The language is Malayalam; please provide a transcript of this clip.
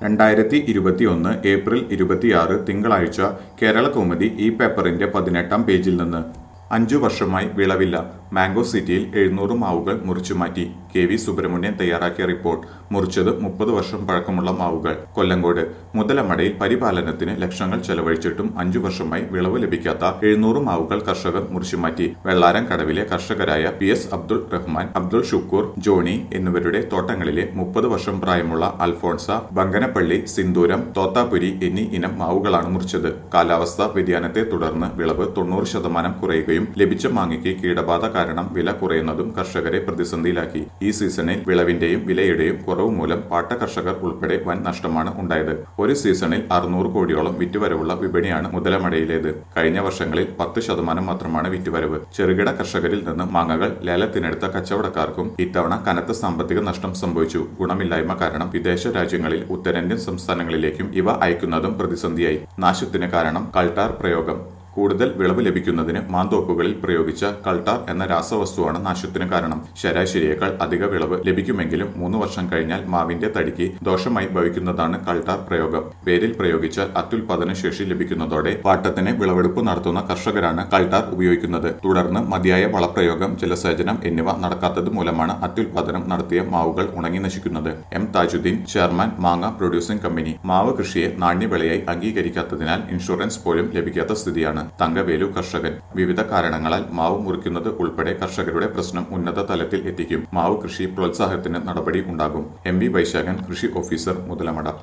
രണ്ടായിരത്തി ഇരുപത്തിയൊന്ന് ഏപ്രിൽ ഇരുപത്തിയാറ് തിങ്കളാഴ്ച കേരള കൗമുദി ഈ പേപ്പറിന്റെ പതിനെട്ടാം പേജിൽ നിന്ന് അഞ്ചു വർഷമായി വിളവില്ല മാംഗോ സിറ്റിയിൽ എഴുന്നൂറ് മാവുകൾ മുറിച്ചുമാറ്റി കെ വി സുബ്രഹ്മണ്യൻ തയ്യാറാക്കിയ റിപ്പോർട്ട് മുറിച്ചത് മുപ്പത് വർഷം പഴക്കമുള്ള മാവുകൾ കൊല്ലങ്കോട് മുതലമടയിൽ പരിപാലനത്തിന് ലക്ഷങ്ങൾ ചെലവഴിച്ചിട്ടും അഞ്ചു വർഷമായി വിളവ് ലഭിക്കാത്ത എഴുന്നൂറ് മാവുകൾ കർഷകർ മുറിച്ചുമാറ്റി വെള്ളാരം കടവിലെ കർഷകരായ P S Abdul Rahman Abdul Shukkur Johnny എന്നിവരുടെ തോട്ടങ്ങളിലെ മുപ്പത് വർഷം പ്രായമുള്ള അൽഫോൺസ ബങ്കനപ്പള്ളി സിന്ദൂരം തോത്താപുരി എന്നീ ഇനം മാവുകളാണ് മുറിച്ചത് കാലാവസ്ഥാ വ്യതിയാനത്തെ തുടർന്ന് വിളവ് തൊണ്ണൂറ് ശതമാനം കുറയുകയും ലഭിച്ച മാങ്ങയ്ക്ക് കീടബാധ കാരണം വില കുറയുന്നതും കർഷകരെ പ്രതിസന്ധിയിലാക്കി ഈ സീസണിൽ വിളവിന്റെയും വിലയുടെയും കുറവ് മൂലം പാട്ട കർഷകർ ഉൾപ്പെടെ വൻ നഷ്ടമാണ് ഉണ്ടായത് ഒരു സീസണിൽ അറുന്നൂറ് കോടിയോളം വിറ്റുവരവുള്ള വിപണിയാണ് മുതലമടയിലേത് കഴിഞ്ഞ വർഷങ്ങളിൽ പത്ത് ശതമാനം മാത്രമാണ് വിറ്റുവരവ് ചെറുകിട കർഷകരിൽ നിന്ന് മാങ്ങകൾ ലേലത്തിനെടുത്ത കച്ചവടക്കാർക്കും ഇത്തവണ കനത്ത സാമ്പത്തിക നഷ്ടം സംഭവിച്ചു ഗുണമില്ലായ്മ കാരണം വിദേശ രാജ്യങ്ങളിൽ ഉത്തരേന്ത്യൻ സംസ്ഥാനങ്ങളിലേക്കും ഇവ അയക്കുന്നതും പ്രതിസന്ധിയായി നാശത്തിന് കാരണം കൾട്ടാർ പ്രയോഗം കൂടുതൽ വിളവ് ലഭിക്കുന്നതിന് മാന്തോപ്പുകളിൽ പ്രയോഗിച്ച കൾട്ടാർ എന്ന രാസവസ്തുവാണ് നാശത്തിന് കാരണം ശരാശരിയേക്കാൾ അധിക വിളവ് ലഭിക്കുമെങ്കിലും മൂന്ന് വർഷം കഴിഞ്ഞാൽ മാവിന്റെ തടിക്ക് ദോഷമായി ഭവിക്കുന്നതാണ് കൾട്ടാർ പ്രയോഗം വേരിൽ പ്രയോഗിച്ചാൽ അത്യുൽപാദന ശേഷി ലഭിക്കുന്നതോടെ പാട്ടത്തിന് വിളവെടുപ്പ് നടത്തുന്ന കർഷകരാണ് കൾട്ടാർ ഉപയോഗിക്കുന്നത് തുടർന്ന് മതിയായ വളപ്രയോഗം ജലസേചനം എന്നിവ നടക്കാത്തത് മൂലമാണ് അത്യുൽപാദനം നടത്തിയ മാവുകൾ ഉണങ്ങി നശിക്കുന്നത് എം താജുദ്ദീൻ ചെയർമാൻ മാങ്ങ പ്രൊഡ്യൂസിംഗ് കമ്പനി മാവ് കൃഷിയെ നാണ്യവിളയായി അംഗീകരിക്കാത്തതിനാൽ ഇൻഷുറൻസ് പോലും ലഭിക്കാത്ത സ്ഥിതിയാണ് തങ്കവേലു കർഷകൻ വിവിധ കാരണങ്ങളാൽ മാവ് മുറിക്കുന്നത് ഉൾപ്പെടെ കർഷകരുടെ പ്രശ്നം ഉന്നത തലത്തിൽ എത്തിക്കും മാവ് കൃഷി പ്രോത്സാഹനത്തിന് നടപടി ഉണ്ടാകും എം വി വൈശാഖൻ കൃഷി ഓഫീസർ മുതലമട